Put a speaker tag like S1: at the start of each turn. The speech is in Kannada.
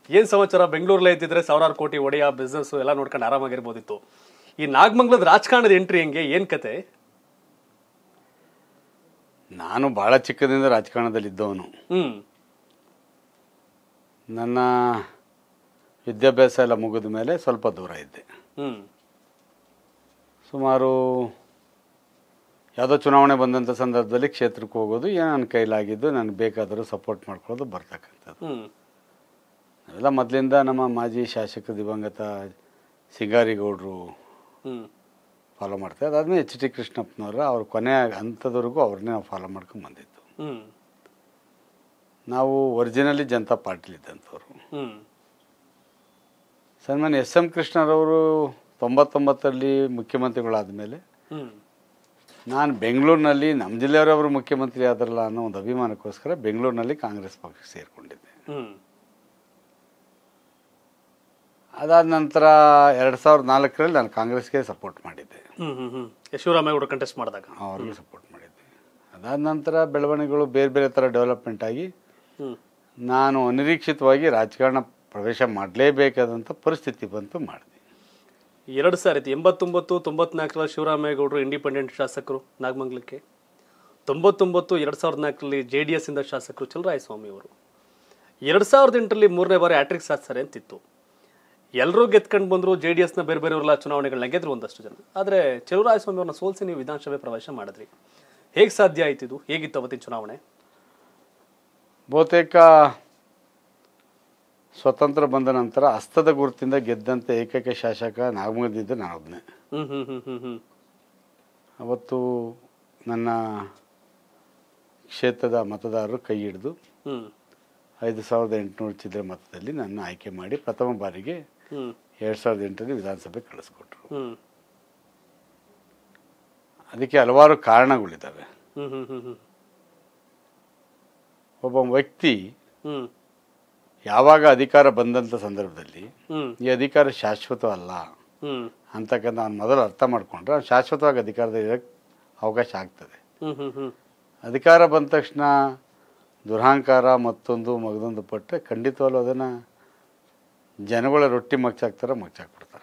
S1: ಏನ್ ಸಮಾಚಾರ ಬೆಂಗಳೂರಲ್ಲೇ ಇದ್ದಿದ್ರೆ ಸಾವಿರಾರು ಕೋಟಿ ಒಡೆಯ ಬಿಸ್ನೆಸ್ ಎಲ್ಲ ನೋಡ್ಕೊಂಡು ಆರಾಮಾಗಿರ್ಬೋದಿತ್ತು ಈ ನಾಗಮಂಗಲದ ರಾಜಕಾರಣದ ಎಂಟ್ರಿ ಹೆಂಗೆ ಏನ್ ಕತೆ
S2: ನಾನು ಭಾಳ ಚಿಕ್ಕದಿಂದ ರಾಜಕಾರಣದಲ್ಲಿ ಇದ್ದವನು
S1: ಹ್ಮ್
S2: ನನ್ನ ವಿದ್ಯಾಭ್ಯಾಸ ಎಲ್ಲ ಮುಗಿದ ಮೇಲೆ ಸ್ವಲ್ಪ ದೂರ ಇದ್ದೆ
S1: ಹ್ಮ್
S2: ಸುಮಾರು ಯಾವುದೋ ಚುನಾವಣೆ ಬಂದಂಥ ಸಂದರ್ಭದಲ್ಲಿ ಕ್ಷೇತ್ರಕ್ಕೆ ಹೋಗೋದು ಏನೋ ನನ್ನ ಕೈಲಾಗಿದ್ದು ನನಗೆ ಬೇಕಾದರೂ ಸಪೋರ್ಟ್ ಮಾಡ್ಕೊಳ್ಳೋದು ಬರ್ತಕ್ಕಂಥದ್ದು
S1: ಹ್ಮ್
S2: ನಾವೆಲ್ಲ ಮೊದಲಿಂದ ನಮ್ಮ ಮಾಜಿ ಶಾಸಕ ದಿವಂಗತ ಸಿಂಗಾರಿಗೌಡರು
S1: ಹ್ಮ್
S2: ಫಾಲೋ ಮಾಡ್ತಾರೆ ಅದಾದ್ಮೇಲೆ ಎಚ್ ಟಿ ಕೃಷ್ಣಪ್ಪನವರ ಅವ್ರ ಕೊನೆ ಹಂತದವರೆಗೂ ಅವ್ರನ್ನೇ ನಾವು ಫಾಲೋ ಮಾಡ್ಕೊಂಡು ಬಂದಿದ್ದು
S1: ಹ್ಮ್
S2: ನಾವು ಒರಿಜಿನಲಿ ಜನತಾ ಪಾರ್ಟಿಲಿದ್ದಂಥವ್ರು
S1: ಹ್ಮ್
S2: ಸನ್ಮಾನ್ಯ ಎಸ್ ಎಂ ಕೃಷ್ಣರವರು ತೊಂಬತ್ತೊಂಬತ್ತರಲ್ಲಿ ಮುಖ್ಯಮಂತ್ರಿಗಳಾದ ಮೇಲೆ
S1: ಹ್ಮ್
S2: ನಾನು ಬೆಂಗಳೂರಿನಲ್ಲಿ ನಮ್ಮ ಜಿಲ್ಲೆಯವರವರು ಮುಖ್ಯಮಂತ್ರಿ ಆದ್ರಲ್ಲ ಅನ್ನೋ ಒಂದು ಅಭಿಮಾನಕ್ಕೋಸ್ಕರ ಬೆಂಗಳೂರಿನಲ್ಲಿ ಕಾಂಗ್ರೆಸ್ ಪಕ್ಷಕ್ಕೆ ಸೇರಿಕೊಂಡಿದ್ದೆ
S1: ಹ್ಮ್
S2: ಅದಾದ ನಂತರ ಎರಡು ಸಾವಿರದ ನಾಲ್ಕರಲ್ಲಿ ನಾನು ಕಾಂಗ್ರೆಸ್ಗೆ ಸಪೋರ್ಟ್ ಮಾಡಿದ್ದೆ
S1: ಹ್ಮ್ ಹ್ಮ್ ಹ್ಮ್ ಶಿವರಾಮೇಗೌಡರು ಕಂಟೆಸ್ಟ್ ಮಾಡಿದಾಗ
S2: ಅವ್ರಿಗೆ ಸಪೋರ್ಟ್ ಮಾಡಿದ್ದೆ ಅದಾದ ನಂತರ ಬೆಳವಣಿಗೆಗಳು ಬೇರೆ ಬೇರೆ ಥರ ಡೆವಲಪ್ಮೆಂಟ್ ಆಗಿ
S1: ಹ್ಮ್
S2: ನಾನು ಅನಿರೀಕ್ಷಿತವಾಗಿ ರಾಜಕಾರಣ ಪ್ರವೇಶ ಮಾಡಲೇಬೇಕಾದಂಥ ಪರಿಸ್ಥಿತಿ ಬಂತು ಮಾಡಿದೆ
S1: ಎರಡು ಸಾವಿರದ ಎಂಬತ್ತೊಂಬತ್ತು ತೊಂಬತ್ನಾಲ್ಕರಲ್ಲಿ ಶಿವರಾಮೇಗೌಡರು ಇಂಡಿಪೆಂಡೆಂಟ್ ಶಾಸಕರು ನಾಗಮಂಗಲಕ್ಕೆ ತೊಂಬತ್ತೊಂಬತ್ತು ಎರಡು ಸಾವಿರದ ನಾಲ್ಕರಲ್ಲಿ ಜೆ ಡಿ ಎಸ್ ಇಂದ ಶಾಸಕರು ಚಲರಾಯಸ್ವಾಮಿ ಅವರು ಎರಡು ಸಾವಿರದ ಎಂಟರಲ್ಲಿ ಮೂರನೇ ಬಾರಿ ಆಟ್ರಿಕ್ ಸಾಧಿಸ್ತಾರೆ ಅಂತಿತ್ತು ಎಲ್ಲರೂ ಗೆದ್ಕೊಂಡು ಬಂದರು ಜೆ ಡಿ ಎಸ್ನ ಬೇರೆ ಬೇರೆಯವರೆಲ್ಲ ಚುನಾವಣೆಗಳನ್ನ ಗೆದ್ರು ಒಂದಷ್ಟು ಜನ ಆದರೆ ಚಲುವರಾಯಸ್ವಾಮಿ ಅವ್ರನ್ನ ಸೋಲಿಸಿ ನೀವು ವಿಧಾನಸಭೆ ಪ್ರವೇಶ ಮಾಡಿದ್ರಿ ಹೇಗೆ ಸಾಧ್ಯ ಆಯ್ತಿದು ಹೇಗಿತ್ತು ಅವತ್ತಿನ ಚುನಾವಣೆ
S2: ಬಹುತೇಕ ಸ್ವತಂತ್ರ ಬಂದ ನಂತರ ಹಸ್ತದ ಗುರುತಿಂದ ಗೆದ್ದಂಥ ಏಕೈಕ ಶಾಸಕ ನಾಗಮಂಗಲದಿಂದ ನಾನೊಬ್ಬನೇ
S1: ಹ್ಮ್ ಹ್ಮ್ ಹ್ಮ್ ಹ್ಮ್ ಹ್ಮ್
S2: ಅವತ್ತು ನನ್ನ ಕ್ಷೇತ್ರದ ಮತದಾರರು ಕೈ ಹಿಡಿದು
S1: ಹ್ಮ್
S2: ಐದು ಸಾವಿರದ ಎಂಟುನೂರು ಚಿಲ್ಲರೆ ಮತದಲ್ಲಿ ನನ್ನ ಆಯ್ಕೆ ಮಾಡಿ ಪ್ರಥಮ ಬಾರಿಗೆ
S1: ಹ್ಮ್
S2: ಎರಡು ಸಾವಿರದ ಎಂಟರಲ್ಲಿ ವಿಧಾನಸಭೆ ಕಳಿಸ್ಕೊಟ್ರು
S1: ಹ್ಮ್
S2: ಅದಕ್ಕೆ ಹಲವಾರು ಕಾರಣಗಳಿದ್ದಾವೆ
S1: ಹ್ಮ್ ಹ್ಮ್ ಹ್ಮ್ ಹ್ಮ್
S2: ಒಬ್ಬ ವ್ಯಕ್ತಿ
S1: ಹ್ಮ್
S2: ಯಾವಾಗ ಅಧಿಕಾರ ಬಂದಂಥ ಸಂದರ್ಭದಲ್ಲಿ
S1: ಹ್ಮ್
S2: ಈ ಅಧಿಕಾರ ಶಾಶ್ವತವಲ್ಲ
S1: ಹ್ಮ್
S2: ಅಂತಕ್ಕಂಥ ಅವ್ನು ಮೊದಲು ಅರ್ಥ ಮಾಡಿಕೊಂಡ್ರೆ ಅವ್ನು ಶಾಶ್ವತವಾಗಿ ಅಧಿಕಾರದಲ್ಲಿ ಇರೋಕ್ಕೆ ಅವಕಾಶ ಆಗ್ತದೆ
S1: ಹ್ಮ್ ಹ್ಮ್ ಹ್ಮ್
S2: ಅಧಿಕಾರ ಬಂದ ತಕ್ಷಣ ದುರಹಂಕಾರ ಮತ್ತೊಂದು ಮಗದೊಂದು ಪಟ್ಟರೆ ಖಂಡಿತವಾಗ್ಲೂ ಅದನ್ನು ಜನಗಳ ರೊಟ್ಟಿ ಮಗ್ಚಾಕ್ತಾರೆ ಮಗ್ಚಾಕ್ಬಿಡ್ತಾರೆ